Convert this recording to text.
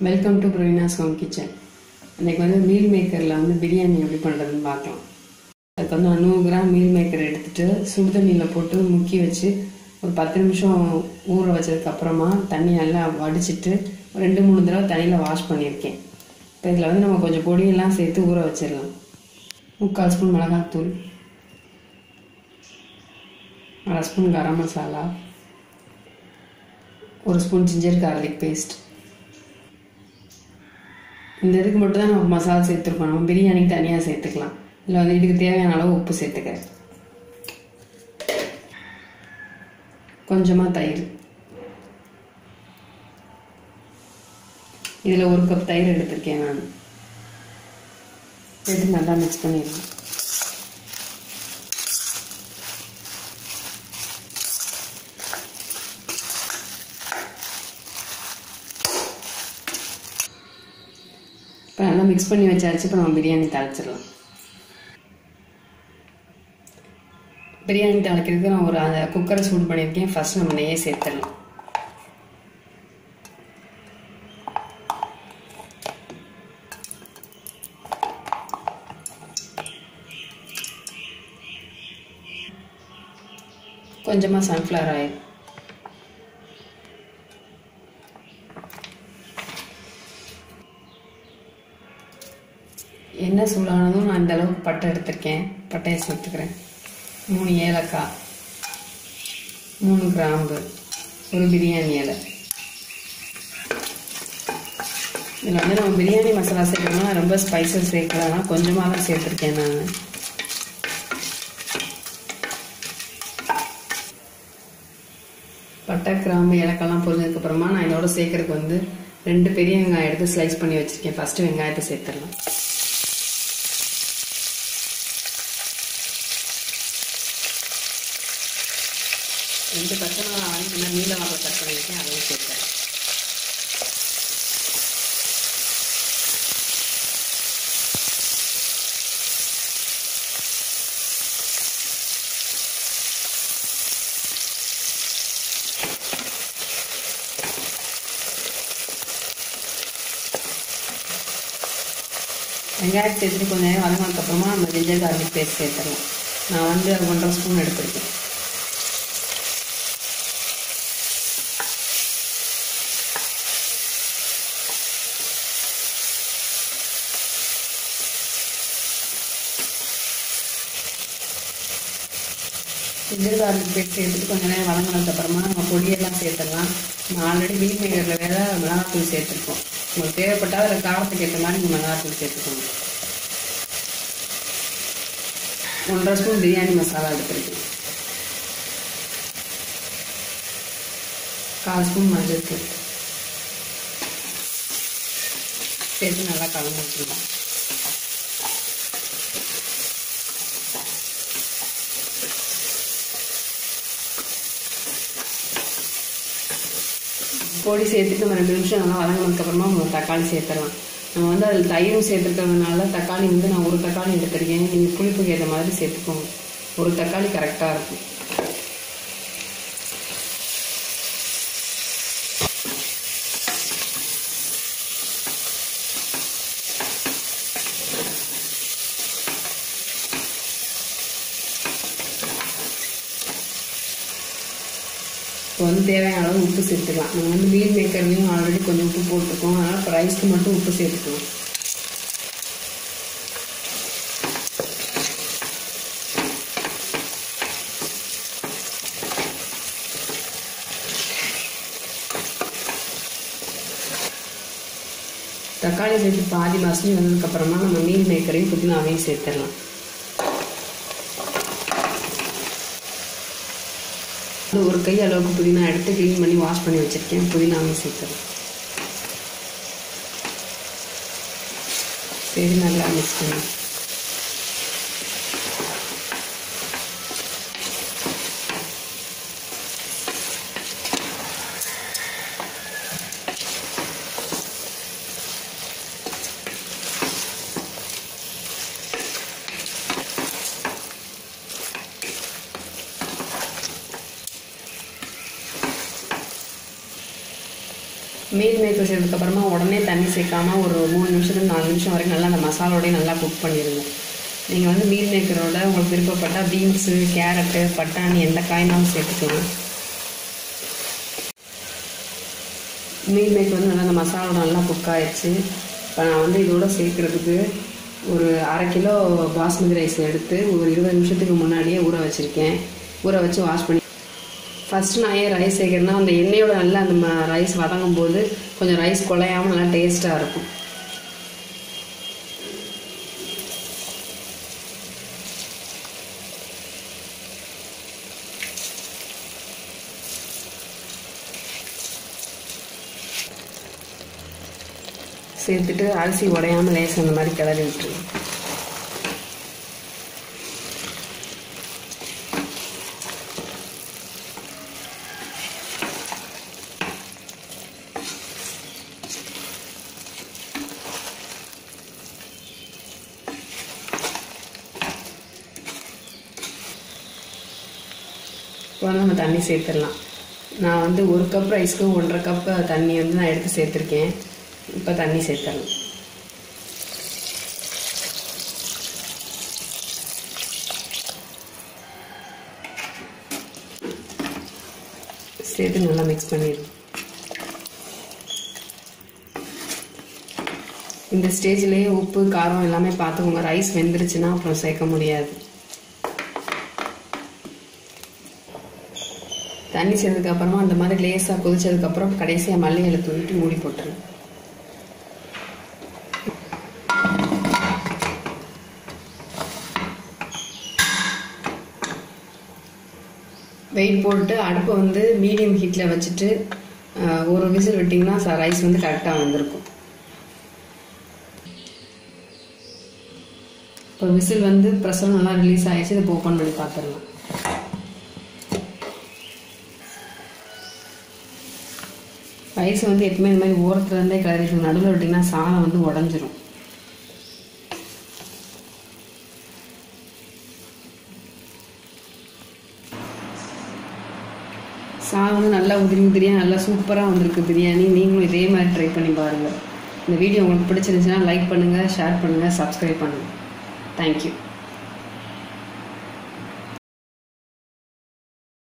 welcome to Praveena's home kitchen இன்னைக்கு வந்து meal மேக்கரில் வந்து பிரியாணி எப்படி பண்ணுறதுன்னு பார்க்கலாம் அதுக்கு வந்து நூறு கிராம் மீல் மேக்கர் எடுத்துட்டு சுடு தண்ணியில் போட்டு முக்கி வச்சு ஒரு பத்து நிமிஷம் ஊற வச்சதுக்கு அப்புறமா தண்ணி நல்லா வடிச்சிட்டு ஒரு ரெண்டு மூணு தடவை தண்ணியில் வாஷ் பண்ணியிருக்கேன் இப்போ இதில் வந்து நம்ம கொஞ்சம் பொடியெல்லாம் சேர்த்து ஊற வச்சிடலாம் முக்கால் ஸ்பூன் மிளகாத்தூள் அரை ஸ்பூன் கரம் மசாலா ஒரு ஸ்பூன் ஜிஞ்சர் கார்லிக் பேஸ்ட் இந்த இதுக்கு மட்டும் தான் நம்ம மசாலா சேர்த்துருக்கோம் நம்ம பிரியாணிக்கு தனியாக சேர்த்துக்கலாம் இல்லை வந்து இதுக்கு தேவையான அளவு உப்பு சேர்த்துக்க கொஞ்சமாக தயிர் இதில் ஒரு கப் தயிர் எடுத்திருக்கேன் நான் சேர்த்து நல்லா மிக்ஸ் பண்ணிடலாம் இப்போ நல்லா மிக்ஸ் பண்ணி வச்சாச்சு இப்போ நம்ம பிரியாணி தாளிச்சிடலாம் பிரியாணி தாளிக்கிறதுக்கு நான் ஒரு அந்த குக்கரை சூடு பண்ணியிருக்கேன் ஃபர்ஸ்ட் நம்ம நெய்யை சேர்த்துடலாம் கொஞ்சமாக சன்ஃப்ளவர் ஆயில் எண்ணெய் சூடானதும் நான் இந்த அளவுக்கு பட்டை எடுத்திருக்கேன் பட்டையை சேர்த்துக்கிறேன் மூணு ஏலக்காய் மூணு கிராம்பு ஒரு பிரியாணி இலை இதில் வந்து நம்ம பிரியாணி மசாலா சேர்க்கணும்னா ரொம்ப ஸ்பைசஸ் சேர்க்கலன்னா கொஞ்சமாக தான் சேர்த்துருக்கேன் நான் பட்டை கிராம்பு இலக்கெல்லாம் பொரிஞ்சதுக்கு அப்புறமா நான் இதோட சேர்க்கறதுக்கு வந்து ரெண்டு பெரிய வெங்காயம் எடுத்து ஸ்லைஸ் பண்ணி வச்சிருக்கேன் ஃபர்ஸ்ட் வெங்காயத்தை சேர்த்துடலாம் ரெண்டு பச்சை மிளகா வாங்கி நல்லா நீல வாங்க கட் பண்ணியிருக்கேன் அதையும் சேர்த்தேன் வெங்காயம் சேர்த்துட்டு கொஞ்சம் நேரம் வதங்கினதுக்கப்புறமா நம்ம ஜிஞ்சர் கார்லிக் பேஸ்ட் சேர்த்துடலாம் நான் வந்து ஒன்றரை ஸ்பூன் எடுத்திருக்கேன் ஜிஞ்சர் கார்லிக் பேஸ்ட் சேர்த்துட்டு கொஞ்சம் நேரம் வதங்கினதுக்கப்புறமா நம்ம பொடியெல்லாம் சேர்த்துடலாம் நம்ம ஆல்ரெடி மீன் மேக்கரில் வேற மிளகாத்தூள் சேர்த்துருக்கோம் உங்களுக்கு தேவைப்பட்டால் அதில் காரத்துக்கு ஏற்ற மாதிரி நீங்கள் மிளகாத்தூள் சேர்த்துக்கோங்க ஒன்றரை ஸ்பூன் பிரியாணி மசாலா எடுத்துருக்கு கால் ஸ்பூன் மஞ்சள் தூள் சேர்த்து நல்லா கலந்து வச்சுருக்கோம் பொடி சேர்த்துட்டு நம்ம ரெண்டு நிமிஷம் நல்லா வதங்கினதுக்கப்புறமா நம்ம தக்காளி சேர்த்துடலாம் நம்ம வந்து அதில் தயிரும் சேர்த்துருக்கிறதுனால தக்காளி வந்து நான் ஒரு தக்காளி எடுத்திருக்கேன் நீங்கள் புளிப்புக்கு ஏற்ற மாதிரி சேர்த்துக்கோங்க ஒரு தக்காளி கரெக்டாக இருக்கும் இப்போ வந்து தேவையான அளவு உப்பு சேர்த்துக்கலாம் நம்ம வந்து மீல் மேக்கர்லேயும் ஆல்ரெடி கொஞ்சம் உப்பு போட்டிருக்கோம் அதனால் இப்போ ரைஸ்க்கு மட்டும் உப்பு சேர்த்துக்கலாம் தக்காளி சேர்த்து பாதி மசிஞ்சு வந்ததுக்கப்புறமா நம்ம மீல் மேக்கரையும் புதினாவையும் சேர்த்துடலாம் ஒரு கை அளவுக்கு புதினா எடுத்து க்ளீன் பண்ணி வாஷ் பண்ணி வச்சுருக்கேன் புதினாவையும் சேர்த்துறேன் சரி நல்லா மிக்ஸ் பண்ணி மீல் மேக்கர் செய்ததுக்கப்புறமா உடனே தண்ணி சேர்க்காம ஒரு மூணு நிமிஷத்துக்கு நாலு நிமிஷம் வரைக்கும் நல்லா அந்த மசாலோடய நல்லா குக் பண்ணிடுங்க நீங்கள் வந்து மீல் மேக்கரோட உங்களுக்கு விருப்பப்பட்டால் பீன்ஸு கேரட்டு பட்டாணி எந்த காய்னாலும் சேர்த்துக்கலாம் மீல் மேக்கர் வந்து நல்லா அந்த மசாலோட நல்லா குக் ஆயிடுச்சு இப்போ நான் வந்து இதோட சேர்க்குறதுக்கு ஒரு அரை கிலோ பாஸ்மதி ரைஸ் எடுத்து ஒரு இருபது நிமிஷத்துக்கு முன்னாடியே ஊற வச்சுருக்கேன் ஊற வச்சு வாஷ் பண்ணி ஃபஸ்ட்டு நான் ஏன் ரைஸ் சேர்க்குறேன்னா அந்த எண்ணெயோட நல்லா அந்த ரைஸ் வதங்கும் போது கொஞ்சம் ரைஸ் குலையாமல் நல்லா டேஸ்ட்டாக இருக்கும் சேர்த்துட்டு அரிசி உடையாமல் லேஸ் அந்த மாதிரி கிளறி விட்டுருங்க இப்போ வந்து நம்ம தண்ணி சேர்த்துடலாம் நான் வந்து ஒரு கப் ரைஸ்க்கு ஒன்றரை கப் தண்ணி வந்து நான் எடுத்து சேர்த்துருக்கேன் இப்போ தண்ணி சேர்த்துடலாம் சேர்த்து நல்லா மிக்ஸ் பண்ணிடுங்க இந்த ஸ்டேஜ்லேயே உப்பு காரம் எல்லாமே பார்த்துக்கோங்க ரைஸ் வெந்துருச்சுன்னா அப்புறம் சேர்க்க முடியாது தண்ணி சேர்த்ததுக்கு அப்புறமா அந்த மாதிரி லேசாக கொதிச்சதுக்கு அப்புறம் கடைசியாக மல்லி இலை தூவிட்டு மூடி போட்டுருங்க வெயிட் போட்டு அடுப்பை வந்து மீடியம் ஹீட்டில் வச்சுட்டு ஒரு விசில் விட்டிங்கன்னா ரைஸ் வந்து கரெக்டாக வந்திருக்கும் இப்போ விசில் வந்து ப்ரெஷர் நல்லா ரிலீஸ் ஆகிடுச்சு இதை ஓப்பன் பண்ணி பார்த்துடலாம் ரைஸ் வந்து எப்பவுமே இந்த மாதிரி ஓரத்துல இருந்தே கிளறிட்டு நடுவில் விட்டிங்கன்னா சாதம் வந்து உடஞ்சிரும் சாதம் வந்து நல்லா உதிரி உதிரியாக நல்லா சூப்பராக வந்திருக்கு பிரியாணி நீங்களும் இதே மாதிரி ட்ரை பண்ணி பாருங்கள் இந்த வீடியோ உங்களுக்கு பிடிச்சிருந்துச்சுன்னா லைக் பண்ணுங்கள் ஷேர் பண்ணுங்கள் சப்ஸ்கிரைப் பண்ணுங்கள் தேங்க்யூ